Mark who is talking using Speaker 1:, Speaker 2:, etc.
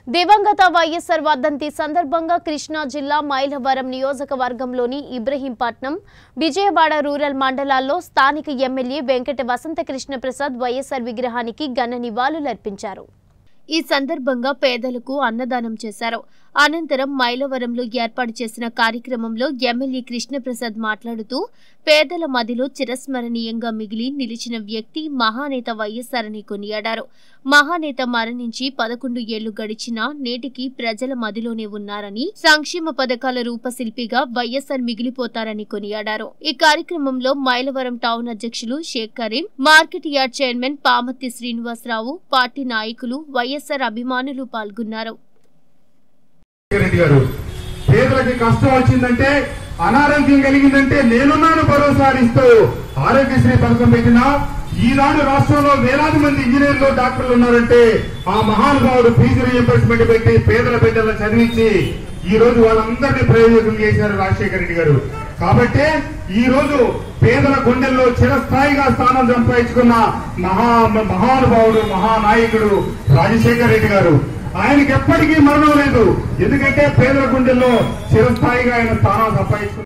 Speaker 1: దివంగత వైఎస్ఆర్ వర్ధంతి సందర్భంగా కృష్ణా జిల్లా మైలవరం నియోజకవర్గంలోని ఇబ్రహీంపట్నం విజయవాడ రూరల్ మండలాల్లో స్థానిక ఎమ్మెల్యే వెంకట వసంత కృష్ణ ప్రసాద్ వైఎస్ఆర్ విగ్రహానికి ఘన నివాళులర్పించారు ఈ సందర్భంగా పేదలకు అన్నదానం చేశారు అనంతరం మైలవరంలో ఏర్పాటు చేసిన కార్యక్రమంలో ఎమ్మెల్యే కృష్ణప్రసాద్ మాట్లాడుతూ పేదల మదిలో చిరస్మరణీయంగా మిగిలి నిలిచిన వ్యక్తి మహానేత వైఎస్ఆర్ అని కొనియాడారు మహానేత మరణించి పదకొండు ఏళ్లు గడిచినా నేటికి ప్రజల మదిలోనే ఉన్నారని సంక్షేమ పథకాల రూపశిల్పిగా వైఎస్ఆర్ మిగిలిపోతారని కొనియాడారు ఈ కార్యక్రమంలో మైలవరం టౌన్ అధ్యక్షులు Sheikh Karim market yard chairman Pamarthi Srinivasa Rao party నాయకులు వైఎస్ఆర్ అభిమానులు పాల్గొన్నారు
Speaker 2: రెడ్డి గారు పేదలకి కష్టం వచ్చిందంటే అనారోగ్యం కలిగిందంటే నేనున్నాను భరోసా ఇస్తూ ఆరోగ్యశ్రీ పథకం పెట్టినా ఈనాడు రాష్ట్రంలో వేలాది మంది ఇంజనీర్లు డాక్టర్లు ఉన్నారంటే ఆ మహానుభావుడు ఫీజు రియంబర్స్మెంట్ పెట్టి పేదల బిడ్డలను చదివించి ఈ రోజు వాళ్ళందరినీ ప్రయోజనం చేశారు రాజశేఖర రెడ్డి గారు కాబట్టి ఈ రోజు పేదల గుండెల్లో చిరస్థాయిగా స్థానం సంపాదించుకున్న మహా మహానుభావుడు మహానాయకుడు రాజశేఖర రెడ్డి గారు ఆయనకి ఎప్పటికీ మరణం లేదు ఎందుకంటే పేదల గుండెల్లో చిరస్థాయిగా ఆయన స్థానం సంపాదించుకున్నారు